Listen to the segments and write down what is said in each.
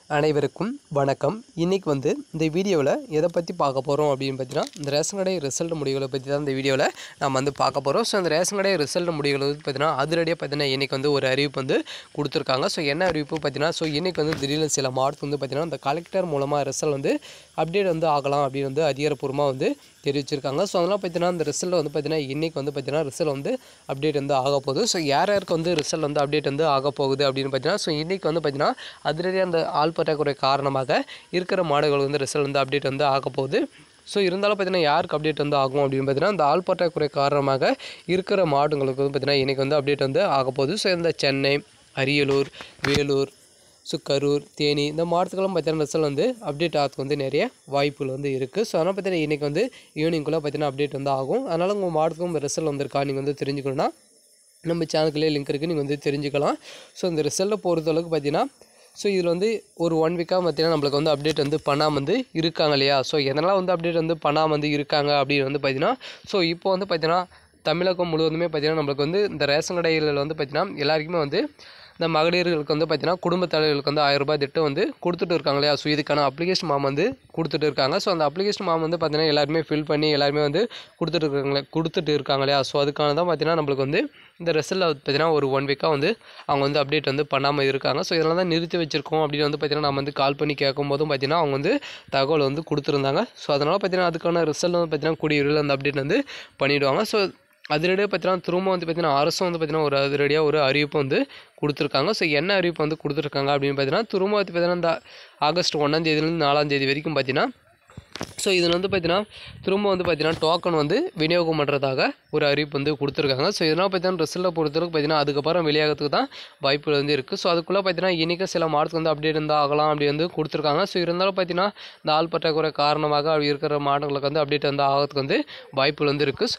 அனைவருக்கும் வணக்கம் இன்றைக்கி வந்து இந்த வீடியோவில் எதை பற்றி பார்க்க போகிறோம் அப்படின்னு பார்த்தீங்கன்னா இந்த ரேஷன் கடை ரிசல்ட் முடிவுகளை பற்றி தான் இந்த வீடியோவில் நம்ம வந்து பார்க்க போகிறோம் ஸோ இந்த ரேஷன் கடை ரிசல்ட் முடிவுகள் வந்து பார்த்தீங்கன்னா அதிரடியாக பார்த்தீங்கன்னா இன்றைக்கி வந்து ஒரு அறிவிப்பு வந்து கொடுத்துருக்காங்க ஸோ என்ன அறிவிப்பு பார்த்தீங்கன்னா ஸோ இன்றைக்கி வந்து திடீர்னு சில மாவட்டத்துக்கு வந்து பார்த்தீங்கன்னா இந்த கலெக்டர் மூலமாக ரிசல்ட் வந்து அப்டேட் வந்து ஆகலாம் அப்படின்னு வந்து அதிகாரப்பூர்வமாக வந்து தெரிவிச்சிருக்காங்க ஸோ அதெல்லாம் பார்த்தீங்கன்னா இந்த ரிசல்ட் வந்து பார்த்தீங்கன்னா இன்றைக்கி வந்து பார்த்தீங்கன்னா ரிசல்ட் வந்து அப்டேட் வந்து ஆக போகுது ஸோ யார் யாருக்கு வந்து ரிசல்ட் வந்து அப்டேட் வந்து ஆக போகுது அப்படின்னு பார்த்தீங்கன்னா ஸோ இன்றைக்கி வந்து பார்த்தீங்கன்னா அதிரடியாக அந்த ஆள் பற்றாக்குறை காரணமாக இருக்கிற மாடுகள் வந்து ரிசல்ட் வந்து அப்டேட் வந்து ஆக போகுது ஸோ இருந்தாலும் பார்த்தீங்கன்னா யாருக்கு அப்டேட் வந்து ஆகும் அப்படின்னு பார்த்தீங்கன்னா இந்த ஆள் பற்றாக்குறை காரணமாக இருக்கிற மாடுங்களுக்கு வந்து பார்த்தீங்கன்னா இன்றைக்கி வந்து அப்டேட் வந்து ஆக போகுது ஸோ இந்த சென்னை அரியலூர் வேலூர் ஸோ கரூர் தேனி இந்த மாவட்டத்துக்கெல்லாம் பார்த்தீங்கன்னா ரிசல்ட் வந்து அப்டேட் ஆகிறதுக்கு வந்து நிறைய வாய்ப்புகள் வந்து இருக்குது ஸோ அதனால் பார்த்தீங்கன்னா இன்றைக்கி வந்து ஈவினிங்குள்ளே பார்த்தீங்கன்னா அப்டேட் வந்து ஆகும் அதனால் உங்கள் மாவட்டத்துக்கும் ரிசல்ட் வந்திருக்கா நீங்கள் வந்து தெரிஞ்சுக்கணுன்னா நம்ம சேனலுக்குள்ளே லிங்க் இருக்குது நீங்கள் வந்து தெரிஞ்சுக்கலாம் ஸோ இந்த ரிசல்ட்டை பொறுத்தளவுக்கு பார்த்தீங்கன்னா ஸோ இதில் வந்து ஒரு ஒன் வீக்காக பார்த்தீங்கன்னா நம்மளுக்கு வந்து அப்டேட் வந்து பண்ணாமல் வந்து இருக்காங்க இல்லையா ஸோ எதனால் வந்து அப்டேட் வந்து பண்ணாமல் வந்து இருக்காங்க அப்படின்னு வந்து பார்த்தீங்கன்னா ஸோ இப்போ வந்து பார்த்தீங்கன்னா தமிழகம் முழுவதுமே பார்த்தீங்கன்னா நம்மளுக்கு வந்து இந்த ரேஷன் கடைகளில் வந்து பார்த்தீங்கன்னா எல்லாருக்குமே வந்து இந்த மகளிர்களுக்கு வந்து பார்த்தீங்கன்னா குடும்ப தலைவர்களுக்கு வந்து ஆயிரம் ரூபாய் திட்டம் வந்து கொடுத்துட்டு இருக்காங்க இல்லையா ஸோ இதுக்கான அப்ளிகேஷன் மாம் வந்து கொடுத்துட்டு இருக்காங்க ஸோ அந்த அப்ளிகேஷன் மாம் வந்து பார்த்தீங்கன்னா எல்லாருமே ஃபில் பண்ணி எல்லாருமே வந்து கொடுத்துட்டு இருக்காங்களே கொடுத்துட்டு இருக்காங்க இல்லையா ஸோ அதுக்கான தான் பார்த்தீங்கன்னா நம்மளுக்கு வந்து இந்த ரிசல்ட்டில் பார்த்தீங்கன்னா ஒரு ஒன் வீக்காக வந்து அவங்க வந்து அப்டேட் வந்து பண்ணாமல் இருக்காங்க ஸோ இதனால தான் நிறுத்தி வச்சிருக்கோம் அப்படின்னு வந்து பார்த்தீங்கன்னா நம்ம வந்து கால் பண்ணி கேட்கும் போதும் பார்த்தீங்கன்னா அவங்க வந்து தகவல் வந்து கொடுத்துருந்தாங்க ஸோ அதனால் பார்த்தீங்கன்னா அதுக்கான ரிசல்ட் வந்து பார்த்தீங்கன்னா கூடிய விரைவில் அந்த அப்டேட் வந்து பண்ணிவிடுவாங்க ஸோ அதிரடியாக பார்த்தீங்கன்னா திரும்ப வந்து பார்த்தீங்கன்னா அரசும் வந்து பார்த்தீங்கன்னா ஒரு அதிரடியாக ஒரு அறிவிப்பு வந்து கொடுத்துருக்காங்க ஸோ என்ன அறிவிப்பு வந்து கொடுத்துருக்காங்க அப்படின்னு பார்த்தீங்கன்னா திரும்ப வந்து பார்த்தீங்கன்னா இந்த ஆகஸ்ட் ஒன்றாம் தேதியிலேருந்து நாலாம் தேதி வரைக்கும் பார்த்தீங்கன்னா ஸோ இதில் வந்து பார்த்தீங்கன்னா திரும்ப வந்து பார்த்தீங்கன்னா டோக்கன் வந்து விநியோகம் பண்ணுறதாக ஒரு அறிவிப்பு வந்து கொடுத்துருக்காங்க ஸோ இதனால் பார்த்தீங்கன்னா ரிசல்ட்டை பொறுத்தவரைக்கும் பார்த்தீங்கன்னா அதுக்கப்புறம் வெளியாகிறதுக்கு தான் வாய்ப்புகள் வந்து இருக்குது ஸோ அதுக்குள்ளே பார்த்தீங்கன்னா இன்றைக்கி சில மாதத்துக்கு வந்து அப்டேட் இருந்தால் ஆகலாம் அப்படி வந்து கொடுத்துருக்காங்க ஸோ இருந்தாலும் பார்த்தீங்கன்னா இந்த ஆள் பற்றாக்குறை காரணமாக அப்படி இருக்கிற மாடங்களுக்கு வந்து அப்டேட் வந்து ஆகிறதுக்கு வந்து வாய்ப்புகள் வந்து இருக்குது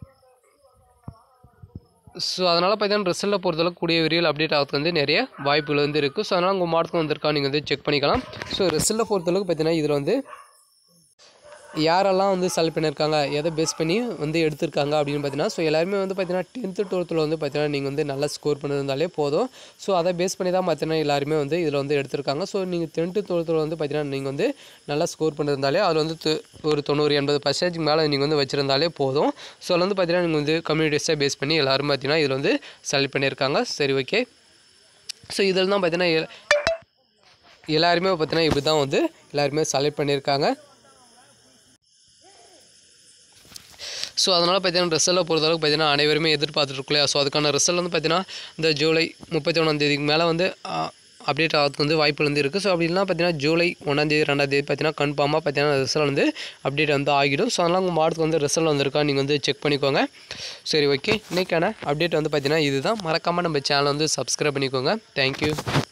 ஸோ அதனால் பார்த்தீங்கன்னா ரிசல்ட்டை பொறுத்தளவுக்கு கூடிய விரைவில் அப்டேட் ஆகிறதுக்கு வந்து நிறைய வாய்ப்புகள் வந்து இருக்குது ஸோ அதனால் உங்கள் மாடத்துக்கு வந்திருக்கா நீங்கள் வந்து செக் பண்ணிக்கலாம் ஸோ ரிசல்ட்டை பொறுத்தளவுக்கு பார்த்தீங்கன்னா இதில் வந்து யாரெல்லாம் வந்து செலக்ட் பண்ணியிருக்காங்க எதை பேஸ் பண்ணி வந்து எடுத்திருக்காங்க அப்படின்னு பார்த்தீங்கன்னா ஸோ எல்லாருமே வந்து பார்த்தீங்கன்னா டென்த்து டுவெல்த்தில் வந்து பார்த்தீங்கன்னா நீங்கள் வந்து நல்லா ஸ்கோர் பண்ணியிருந்தாலே போதும் ஸோ அதை பேஸ் பண்ணி தான் பார்த்தீங்கன்னா எல்லாருமே வந்து இதில் வந்து எடுத்திருக்காங்க ஸோ நீங்கள் டென்த்து டுவெல்த்தில் வந்து பார்த்தீங்கன்னா நீங்கள் வந்து நல்லா ஸ்கோர் பண்ணியிருந்தாலே அதில் வந்து து- ஒரு தொண்ணூறு எண்பது பர்சன்டேஜ் மேலே நீங்கள் வந்து வச்சுருந்தாலே போதும் ஸோ அதில் வந்து பார்த்தீங்கன்னா நீங்கள் வந்து கம்யூனிட்டிஸை பேஸ் பண்ணி எல்லாரும் பார்த்தீங்கன்னா இதில் வந்து செலக்ட் பண்ணியிருக்காங்க சரி ஓகே ஸோ இதில் தான் பார்த்தீங்கன்னா எல்- எல்லாருமே பார்த்தீங்கன்னா இப்படி தான் வந்து எல்லாருமே செலக்ட் பண்ணியிருக்காங்க ஸோ அதனால் பார்த்தீங்கன்னா ரிசல்ட்டை பொறுத்தளவுக்கு பார்த்தீங்கன்னா அனைவருமே எதிர்பார்த்துருக்கலையா ஸோ அதுக்கான ரிசல்ட் வந்து பார்த்தீங்கன்னா இந்த ஜூலை முப்பத்தி ஒன்றாந்தேதிக்கு மேலே வந்து அப்டேட் ஆகிறதுக்கு வந்து வாய்ப்புகள் வந்து இருக்குது ஸோ அப்படின்னா பார்த்தீங்கன்னா ஜூலை ஒன்றாந்தேதி ரெண்டாந்தேதி பார்த்தீங்கன்னா கன்ஃபார்மாக பார்த்தீங்கன்னா ரிசல்ட் வந்து அப்டேட் வந்து ஆகிடும் ஸோ அதனால் உங்கள் மாடத்துக்கு வந்து ரிசல்ட் வந்திருக்கா நீங்கள் வந்து செக் பண்ணிக்கோங்க சரி ஓகே இன்றைக்கான அப்டேட் வந்து பார்த்தீங்கன்னா இதுதான் மறக்காமல் நம்ம சேனலை வந்து சப்ஸ்கிரைப் பண்ணிக்கோங்க தேங்க்யூ